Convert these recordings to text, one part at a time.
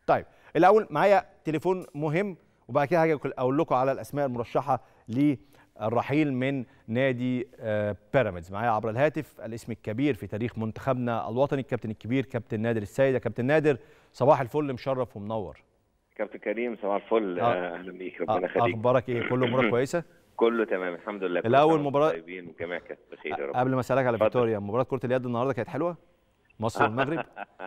طيب الاول معايا تليفون مهم وبعد كده هاجي اقول لكم على الاسماء المرشحه للرحيل من نادي آه، بيراميدز معايا عبر الهاتف الاسم الكبير في تاريخ منتخبنا الوطني الكابتن الكبير كابتن نادر السيد يا كابتن نادر صباح الفل مشرف ومنور كابتن كريم صباح الفل آه. آه، اهلا بيك ربنا يخليك اخبارك ايه كله امورك كويسه كله تمام الحمد لله كل الأول سنة وانتم مباراة- طيبين والجميع كانت بخير يا رب قبل ما اسالك على اتفضل. فيكتوريا مباراه كره اليد النهارده كانت حلوه مصر والمغرب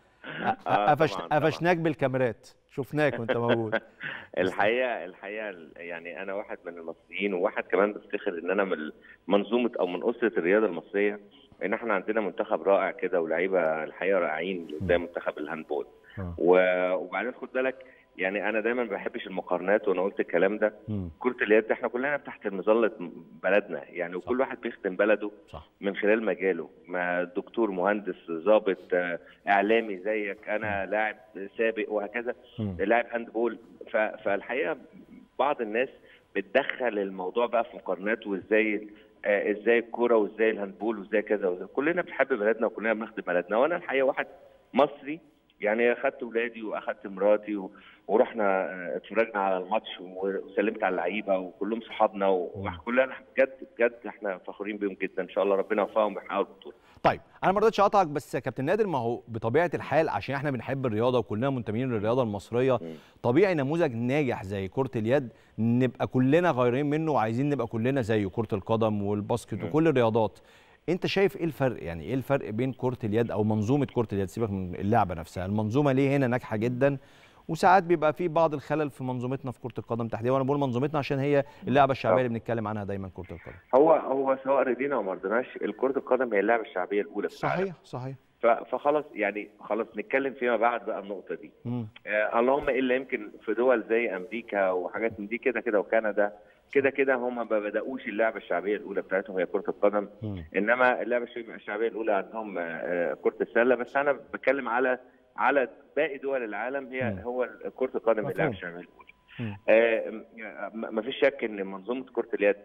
آه، قفش طبعاً، طبعاً. قفشناك بالكاميرات شفناك وانت موجود الحقيقه الحقيقه يعني انا واحد من المصريين وواحد كمان بفتخر ان انا من منظومه او من اسره الرياضه المصريه ان احنا عندنا منتخب رائع كده ولاعيبه الحقيقه رائعين زي منتخب الهاندبول آه. و- وبعدين خد بالك يعني انا دايما ما بحبش المقارنات وانا قلت الكلام ده مم. كره اليد احنا كلنا تحت مظله بلدنا يعني وكل واحد بيخدم بلده صح من خلال مجاله ما دكتور مهندس ضابط آه، اعلامي زيك انا لاعب سابق وهكذا مم. لاعب هاندبول ف- فالحقيقه بعض الناس بتدخل الموضوع بقى في مقارنات وازاي آه، ازاي الكوره وازاي الهاندبول وازاي كذا وازاي كلنا بنحب بلدنا وكلنا بنخدم بلدنا وانا الحقيقه واحد مصري يعني اخدت ولادي واخدت مراتي و... ورحنا آه، اتفرجنا على الماتش وسلمت على اللعيبه وكلهم صحابنا وكلنا بجد بجد احنا فخورين بيهم جدا ان شاء الله ربنا يوفقهم ويحققوا البطوله طيب انا ما رضيتش اقطعك بس يا كابتن نادر ما هو بطبيعه الحال عشان احنا بنحب الرياضه وكلنا منتمين للرياضه المصريه مم. طبيعي نموذج ناجح زي كره اليد نبقى كلنا غيرين منه وعايزين نبقى كلنا زيه كره القدم والباسكت مم. وكل الرياضات انت شايف ايه الفرق يعني ايه الفرق بين كره اليد او منظومه كره اليد سيبك من اللعبه نفسها المنظومه ليه هنا ناجحه جدا وساعات بيبقى في بعض الخلل في منظومتنا في كره القدم تحديدا وانا بقول منظومتنا عشان هي اللعبه الشعبيه اللي بنتكلم عنها دايما كره القدم هو هو سواء رضينا او ما رضيناش كره القدم هي اللعبه الشعبيه الاولى في العالم. صحيح صحيح ف- فخلاص يعني خلاص نتكلم فيما بعد بقى النقطه دي مم. آه اللهم الا يمكن في دول زي امريكا وحاجات من دي كده كده وكندا كده كده هم ما بداوش اللعبه الشعبيه الاولى بتاعتهم هي كره القدم مم. انما اللعبه الشعبيه الشعبية الاولى عندهم آه، آه، كره السله بس انا بتكلم على على باقي دول العالم هي مم. هو كره القدم مفهوم. اللعبه الشعبيه الاولى مم. آه، ما فيش شك ان منظومه كره اليد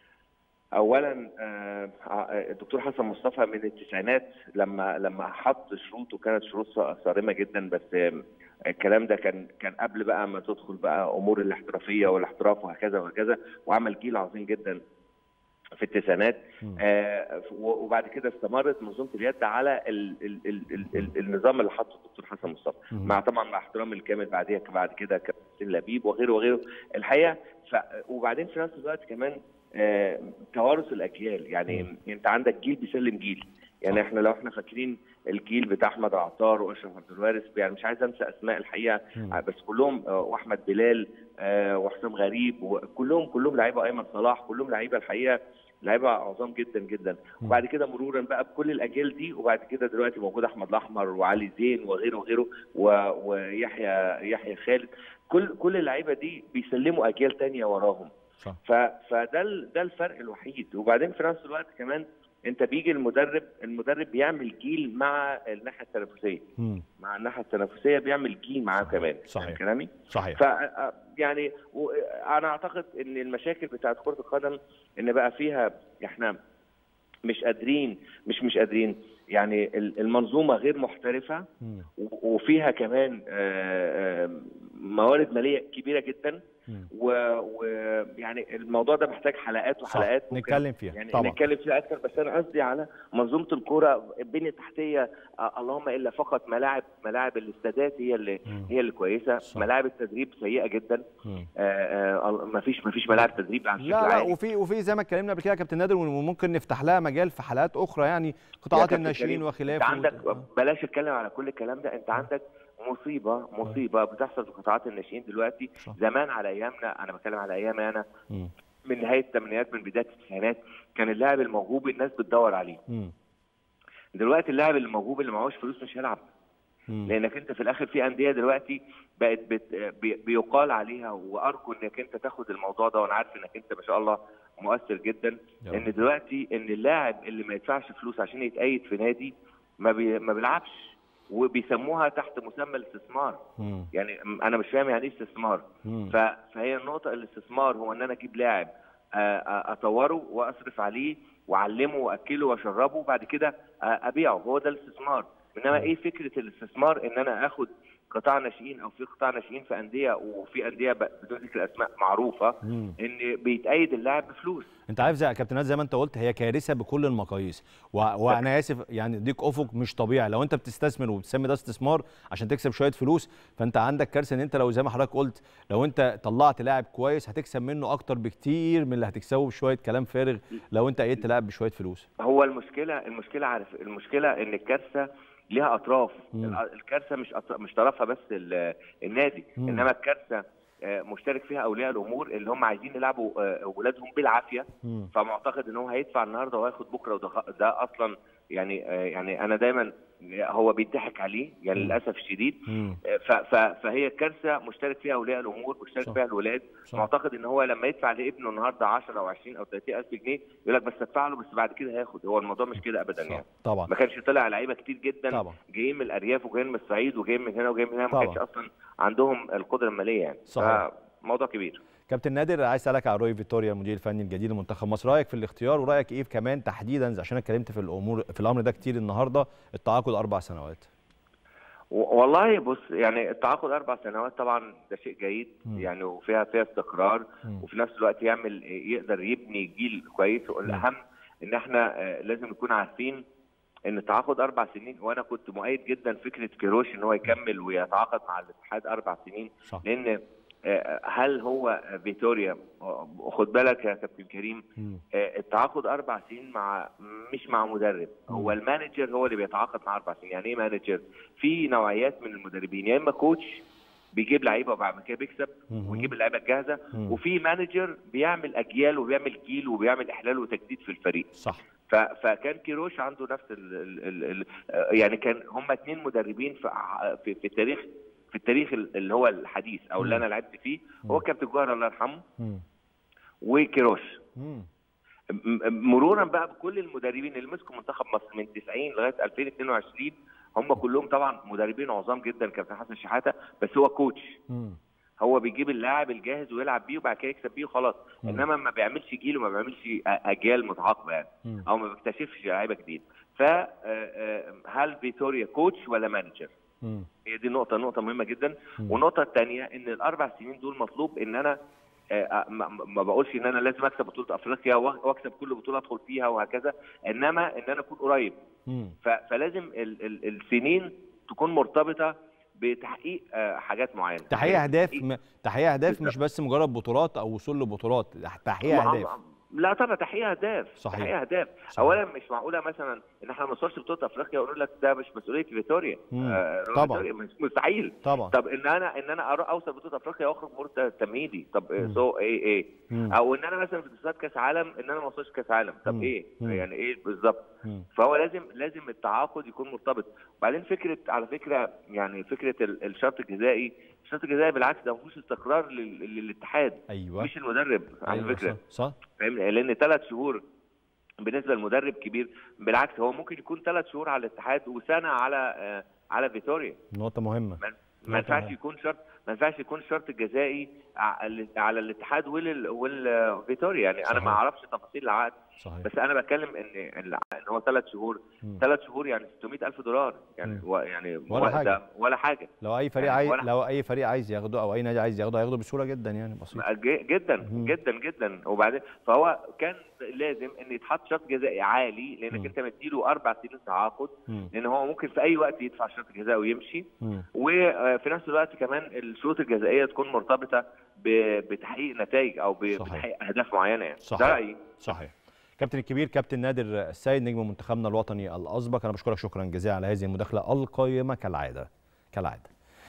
اولا آه، آه، الدكتور حسن مصطفى من التسعينات لما لما حط شروط وكانت شروط ص- صارمه جدا بس آه، الكلام ده كان كان قبل بقى ما تدخل بقى امور الاحترافيه والاحتراف وهكذا وهكذا وعمل جيل عظيم جدا في التسعينات مم. آه، و- وبعد كده استمرت منظومه اليد على ال ال ال ال ال النظام اللي حطه الدكتور حسن مصطفى مم. مع طبعا مع احترامي الكامل بعديها بعد كده كابتن لبيب وغيره وغيره الحقيقه ف وبعدين في نفس الوقت كمان آه، توارث الاجيال يعني انت عندك جيل بيسلم جيل يعني صح. احنا لو احنا فاكرين الجيل بتاع احمد عطار واشرف عبد الوارث يعني مش عايز انسى اسماء الحقيقه مم. بس كلهم آه، واحمد بلال آه، وحسام غريب وكلهم كلهم لعيبه ايمن صلاح كلهم لعيبه الحقيقه لعيبه عظام جدا جدا مم. وبعد كده مرورا بقى بكل الاجيال دي وبعد كده دلوقتي موجود احمد الاحمر وعلي زين وغيره وغيره و- ويحيى يحيى خالد كل كل اللعيبه دي بيسلموا اجيال تانية وراهم صح ف... فده ال... ده الفرق الوحيد وبعدين في نفس الوقت كمان انت بيجي المدرب المدرب بيعمل جيل مع الناحيه التنافسيه مم. مع الناحيه التنافسيه بيعمل جيل معاه كمان صحيح. فاهم كلامي صحيح ف يعني و- انا اعتقد ان المشاكل بتاعت كره القدم ان بقى فيها احنا مش قادرين مش مش قادرين يعني ال- المنظومه غير محترفه مم. و- وفيها كمان آه، آه، موارد ماليه كبيره جدا مم. ويعني الموضوع ده محتاج حلقات صح. وحلقات ممكن نتكلم فيها يعني طبعا نتكلم فيها اكتر بس انا قصدي على منظومه الكوره البنيه التحتيه آه، اللهم الا فقط ملاعب ملاعب الاستادات هي اللي مم. هي اللي كويسه صح. ملاعب التدريب سيئه جدا مم. ما فيش ما فيش ملاعب تدريب على لا الشكل لا عالي وفي وفي زي ما اتكلمنا قبل كده يا كابتن نادر وممكن نفتح لها مجال في حلقات اخرى يعني قطاعات يا كابتن الناشئين كريم، وخلافه انت عندك وت- بلاش اتكلم على كل الكلام ده انت عندك مصيبه مصيبه بتحصل في قطاعات الناشئين دلوقتي صح. زمان على ايامنا انا بتكلم على ايامي انا مم. من نهايه الثمانينات من بدايه التسعينات كان اللاعب الموهوب الناس بتدور عليه مم. دلوقتي اللاعب الموهوب اللي معهوش فلوس مش هيلعب مم. لانك انت في الاخر في انديه دلوقتي بقت بت بي- بيقال عليها وارجو انك انت تاخد الموضوع ده وانا عارف انك انت ما شاء الله مؤثر جدا يا ان رب. دلوقتي ان اللاعب اللي ما يدفعش فلوس عشان يتأيد في نادي ما بي ما بيلعبش وبيسموها تحت مسمى الاستثمار مم. يعني م- انا مش فاهم يعني ايه استثمار مم. ف- فهي النقطه الاستثمار هو ان انا اجيب لاعب آه، آه، اطوره واصرف عليه واعلمه واكله واشربه وبعد كده آه، ابيعه هو ده الاستثمار انما ايه فكره الاستثمار ان انا اخد قطاع ناشئين او في قطاع ناشئين في انديه وفي انديه ب- بدون ذكر اسماء معروفه مم. ان بيتأيد اللاعب بفلوس انت عارف زي يا كابتن نادر زي ما انت قلت هي كارثه بكل المقاييس و... وانا اسف يعني ديك افق مش طبيعي لو انت بتستثمر وبتسمي ده استثمار عشان تكسب شويه فلوس فانت عندك كارثه ان انت لو زي ما حضرتك قلت لو انت طلعت لاعب كويس هتكسب منه اكتر بكتير من اللي هتكسبه بشويه كلام فارغ لو انت ايدت لاعب بشويه فلوس هو المشكله المشكله عارف المشكله ان الكارثه ليها اطراف مم. الع- الكارثه مش أطر... مش طرفها بس ال- النادي مم. انما الكارثه آه، مشترك فيها اولياء الامور اللي هم عايزين يلعبوا آه، اولادهم بالعافيه مم. فمعتقد ان هو هيدفع النهارده وهياخد بكره وده خ- ده اصلا يعني آه، يعني انا دايما هو بيضحك عليه يعني مم. للاسف الشديد مم. ف- ف- فهي كارثه مشترك فيها اولياء الامور مشترك صح. فيها الولاد صح. معتقد ان هو لما يدفع لابنه النهارده 10 او 20 او 30 الف جنيه يقول لك بس ادفع له بس بعد كده هياخد هو الموضوع مش كده ابدا صح. يعني طبعا ما كانش طلع لعيبه كتير جدا طبعا جايين من الارياف وجايين من الصعيد وجايين من هنا وجايين من هنا ما طبعا. كانش اصلا عندهم القدره الماليه يعني صحيح. موضوع كبير كابتن نادر عايز اسالك على روي فيتوريا المدير الفني الجديد لمنتخب مصر رايك في الاختيار ورايك ايه كمان تحديدا عشان انا اتكلمت في الامور في الامر ده كتير النهارده التعاقد اربع سنوات و- والله بص يعني التعاقد اربع سنوات طبعا ده شيء جيد مم. يعني وفيها فيها استقرار مم. وفي نفس الوقت يعمل يقدر يبني جيل كويس والاهم ان احنا آه، لازم نكون عارفين ان التعاقد اربع سنين وانا كنت مؤيد جدا فكره كيروش ان هو يكمل ويتعاقد مع الاتحاد اربع سنين صح لان آه، هل هو فيتوريا آه، خد بالك يا كابتن كريم مم. آه، التعاقد اربع سنين مع مش مع مدرب مم. هو المانجر هو اللي بيتعاقد مع اربع سنين يعني ايه مانجر في نوعيات من المدربين يا اما كوتش بيجيب لعيبه وبعد كده بيكسب مم. ويجيب اللعيبه الجاهزه مم. وفي مانجر بيعمل اجيال وبيعمل جيل وبيعمل احلال وتجديد في الفريق صح ف- فكان كيروش عنده نفس ال ال ال ال يعني كان هم اثنين مدربين في في, في التاريخ في التاريخ اللي هو الحديث او اللي مم. انا لعبت فيه هو كابتن جوهر الله يرحمه مم. وكيروش مم. م- مرورا بقى بكل المدربين اللي مسكوا منتخب مصر من 90 لغايه 2022 هم كلهم طبعا مدربين عظام جدا كابتن حسن شحاته بس هو كوتش مم. هو بيجيب اللاعب الجاهز ويلعب بيه وبعد كده يكسب بيه وخلاص مم. انما ما بيعملش جيل وما بيعملش أ- اجيال متعاقبه يعني مم. او ما بيكتشفش لعيبه جديد فهل فيتوريا كوتش ولا مانجر مم. هي دي نقطة نقطة مهمة جدا مم. والنقطة الثانية إن الأربع سنين دول مطلوب إن أنا آه، ما ما بقولش إن أنا لازم أكسب بطولة أفريقيا وأ- وأكسب كل بطولة أدخل فيها وهكذا إنما إن أنا أكون قريب مم. ف- فلازم ال- ال- السنين تكون مرتبطة بتحقيق آه، حاجات معينة تحقيق اهداف تحقيق- م... تحقيق اهداف مش بالظبط. بس مجرد بطولات او وصول لبطولات تحقيق مع- اهداف لا طبعا تحقيق اهداف صحيح. تحقيق اهداف صحيح. اولا مش معقوله مثلا ان احنا ما نوصلش بطوله افريقيا ونقول لك ده مش مسؤوليه فيتوريا مم. آه طبعا. فيتوريا مش- مستحيل طبعا طب ان انا ان انا أروح اوصل بطوله افريقيا واخرج مرتب تمهيدي طب مم. سو ايه ايه مم. او ان انا مثلا في تصفيات كاس عالم ان انا ما اوصلش كاس عالم طب مم. ايه مم. يعني ايه بالظبط مم. فهو لازم لازم التعاقد يكون مرتبط وبعدين فكره على فكره يعني فكره ال- الشرط الجزائي الشرط الجزائي بالعكس ده ما فيهوش استقرار لل- للاتحاد ايوه مش المدرب على أيوة فكره صح, صح. فاهمني لان ثلاث شهور بالنسبه للمدرب كبير بالعكس هو ممكن يكون ثلاث شهور على الاتحاد وسنه على آه، على فيتوريا نقطه مهمه ما نقطة ينفعش مهمة. يكون شرط ما ينفعش يكون شرط الجزائي ع- على الاتحاد وال والفيتوريا يعني انا صحيح. ما اعرفش تفاصيل العقد صحيح بس انا بتكلم ان ان إن هو ثلاث شهور مم. ثلاث شهور يعني 600 الف دولار يعني مم. و- يعني ولا و- حاجة. ده ولا حاجه لو اي فريق يعني عايز ولا- لو اي فريق عايز ياخده او اي نادي عايز ياخده هياخده بسهوله جدا يعني بسيط ج- جدا مم. جدا جدا وبعدين فهو كان لازم ان يتحط شرط جزائي عالي مم. لانك انت مديله اربع سنين تعاقد مم. لان هو ممكن في اي وقت يدفع شرط جزائي ويمشي مم. وفي نفس الوقت كمان الشروط الجزائيه تكون مرتبطه ب- بتحقيق نتائج او ب- صحيح. بتحقيق اهداف معينه يعني صحيح. ده رايي صحيح كابتن الكبير كابتن نادر السيد نجم منتخبنا الوطني الاسبق انا بشكرك شكرا جزيلا على هذه المداخله القيمه كالعاده كالعاده